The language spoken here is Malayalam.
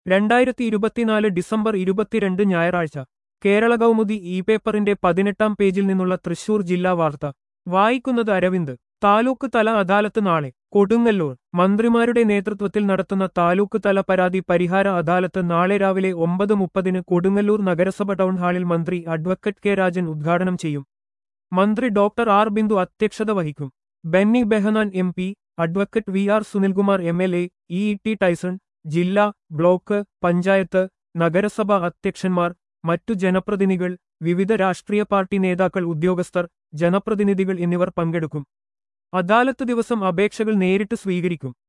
രണ്ടായിരത്തി ഇരുപത്തിനാല് ഡിസംബർ ഇരുപത്തിരണ്ട് ഞായറാഴ്ച കേരള കൗമുദി ഇ പേപ്പറിന്റെ പതിനെട്ടാം പേജിൽ നിന്നുള്ള തൃശൂർ ജില്ലാ വാർത്ത വായിക്കുന്നത് അരവിന്ദ് താലൂക്ക് തല അദാലത്ത് നാളെ കൊടുങ്ങല്ലൂർ മന്ത്രിമാരുടെ നേതൃത്വത്തിൽ നടത്തുന്ന താലൂക്ക് തല പരാതി പരിഹാര അദാലത്ത് നാളെ രാവിലെ ഒമ്പത് മുപ്പതിന് കൊടുങ്ങല്ലൂർ നഗരസഭ ടൗൺ ഹാളിൽ മന്ത്രി അഡ്വക്കറ്റ് കെ രാജൻ ഉദ്ഘാടനം ചെയ്യും മന്ത്രി ഡോക്ടർ ആർ ബിന്ദു അധ്യക്ഷത വഹിക്കും Benny Behanan M P advocate V R Sunilkumar M L A E T Tyson ജില്ലാ ബ്ലോക്ക് പഞ്ചായത്ത് നഗരസഭ അധ്യക്ഷന്മാർ മറ്റു ജനപ്രതിനിധികൾ വിവിധ രാഷ്ട്രീയ പാർട്ടി നേതാക്കൾ ഉദ്യോഗസ്ഥർ ജനപ്രതിനിധികൾ എന്നിവർ പങ്കെടുക്കും അദാലത്ത് ദിവസം അപേക്ഷകൾ നേരിട്ട് സ്വീകരിക്കും